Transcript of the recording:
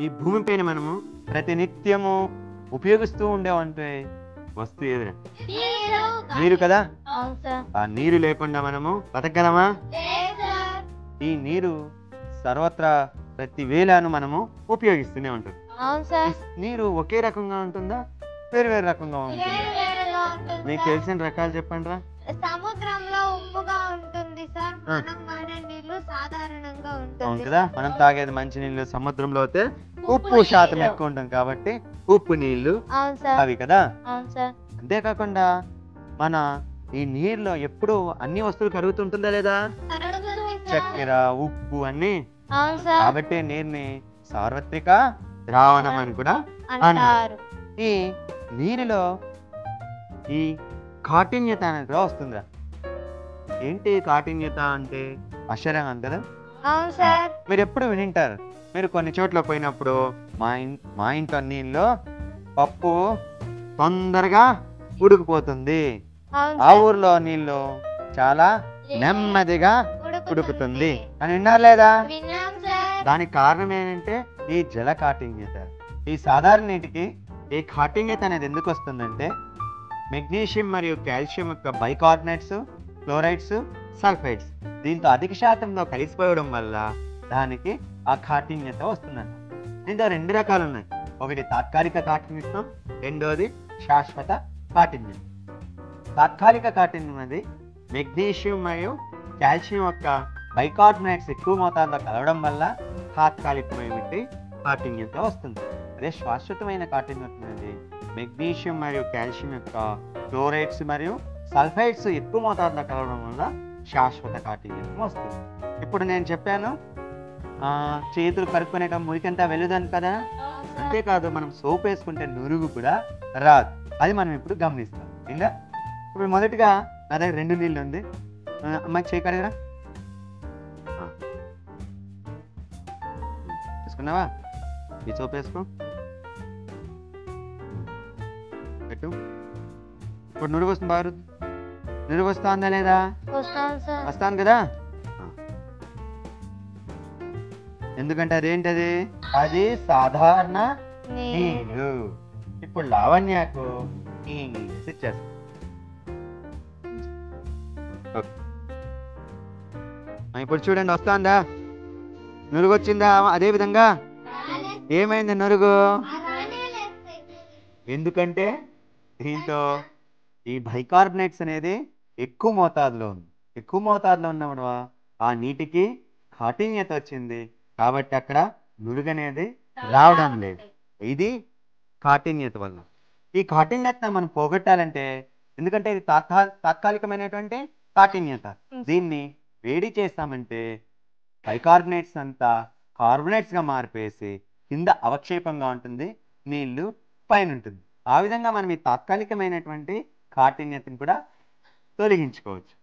ఈ భూమిపైన మనము ప్రతినిత్యము ఉపయోగిస్తూ ఉండేవంటే వస్తువు ఏది నీరు కదా అవును సార్ ఆ నీరు లేకుండా మనము బతకగలమా ఈ నీరు సర్వత్రా ప్రతి వేళను మనము ఉపయోగిస్తూనే ఉంటుంది అవును సార్ నీరు ఒకే రకంగా ఉంటుందా వేరు వేరు రకంగా ఉంటుందా మీకు తెలిసిన రకాలు చెప్పండి రా సముద్రంలో ఉప్పుగా ఉంటుంది సార్ ఆ. మనం వాడే నీళ్లు సాధారణంగా అవును ఉంటుంది కదా మనం తాగేది మంచి నీళ్ళు సముద్రంలో అయితే ఉప్పు శాతం ఎక్కువ ఉంటుంది కాబట్టి ఉప్పు నీళ్లు అవును సార్ అవి కదా అవును సార్ అంతేకాకుండా మన ఈ నీరులో ఎప్పుడు అన్ని వస్తువులు కరుగుతుంటుందా లేదా చక్కెర ఉప్పు అన్ని అవును సార్ కాబట్టి నీరుని సార్వత్రిక ద్రావణం అని కూడా అంటారు ఈ నీరులో ఈ కాఠిన్యత అనేది కూడా వస్తుందిరా ఏంటి కాఠిన్యత అంటే అక్షరం కదా అవును సార్ మీరు ఎప్పుడు వినింటారు మీరు కొన్ని చోట్ల పోయినప్పుడు మా ఇన్ మా ఇంట్లో నీళ్ళలో పప్పు తొందరగా ఉడికిపోతుంది అవును ఆ ఊర్లో నీళ్ళు చాలా నెమ్మదిగా ఉడుకుతుంది అని విన్నారు లేదా విన్నాం సార్ దానికి కారణం ఏంటంటే ఈ జల కాఠిన్యత ఈ సాధారణ నీటికి ఈ కాఠిన్యత అనేది ఎందుకు వస్తుందంటే మెగ్నీషియం మరియు కాల్షియం యొక్క బైకార్బోనేట్స్ క్లోరైడ్స్ సల్ఫైడ్స్ దీంతో అధిక శాతంలో కలిసిపోవడం వల్ల దానికి ఆ కాఠిన్యత వస్తుందంట దీంతో రెండు రకాలు ఉన్నాయి ఒకటి తాత్కాలిక కాఠిన్యత్వం రెండోది శాశ్వత కాఠిన్యం తాత్కాలిక కాఠిన్యం అనేది మెగ్నీషియం మరియు కాల్షియం యొక్క బైకార్బోనేట్స్ ఎక్కువ మోతాదులో కలవడం వల్ల తాత్కాలికమైనటువంటి కాఠిన్యత వస్తుంది అదే శాశ్వతమైన కాఠిన్యత అనేది మెగ్నీషియం మరియు కాల్షియం యొక్క క్లోరైడ్స్ మరియు సల్ఫైడ్స్ ఎక్కువ మోతాదులో కలవడం వల్ల శాశ్వత కాఠిన్యతం వస్తుంది ఇప్పుడు నేను చెప్పాను ఆ, చేతులు కడుక్కునేట మురికంతా వెళ్ళదని కదా అంతేకాదు మనం సోప్ వేసుకుంటే నురుగు కూడా రాదు అది మనం ఇప్పుడు గమనిస్తాం ఇంకా ఇప్పుడు మొదటిగా నా దగ్గర రెండు నీళ్ళు ఉంది ఆ, అమ్మాయి చేయి కడగరా ఆ. తీసుకున్నావా ఈ సోప్ వేసుకో పెట్టు ఇప్పుడు నురుగు వస్తుంది బాగా రుద్దు. నురుగు వస్తుందా లేదా వస్తాను సార్ వస్తాను కదా ఆ. ఎందుకంటే అదేంటది అది సాధారణ నీ- నీళ్ళు ఇప్పుడు లావణ్యకు ఈ ఇంగ్లీష్ ఇచ్చేస్తా ఓకే. ఆ, ఇప్పుడు చూడండి వస్తుందా నురుగు వచ్చిందా అదే విధంగా ఏమైంది నురుగు ఎందుకంటే దీంతో ఈ బైకార్బోనేట్స్ అనేది ఎక్కువ మోతాదులో ఉంది ఎక్కువ మోతాదులో ఉన్నప్పుడు ఆ నీటికి కాఠిన్యత వచ్చింది కాబట్టి అక్కడ నురుగు అనేది రావడం లేదు ఇది కాఠిన్యత వల్ల ఈ కాఠిన్యత మనం పోగొట్టాలంటే ఎందుకంటే ఇది తాత్కా తాత్కాలికమైనటువంటి కాఠిన్యత దీన్ని వేడి చేస్తామంటే బైకార్బోనేట్స్ అంతా కార్బోనేట్స్ గా మారిపోయేసి కింద అవక్షేపంగా ఉంటుంది నీళ్లు పైన ఉంటుంది ఆ విధంగా మనం ఈ తాత్కాలికమైనటువంటి కాఠిన్యతను కూడా తొలగించుకోవచ్చు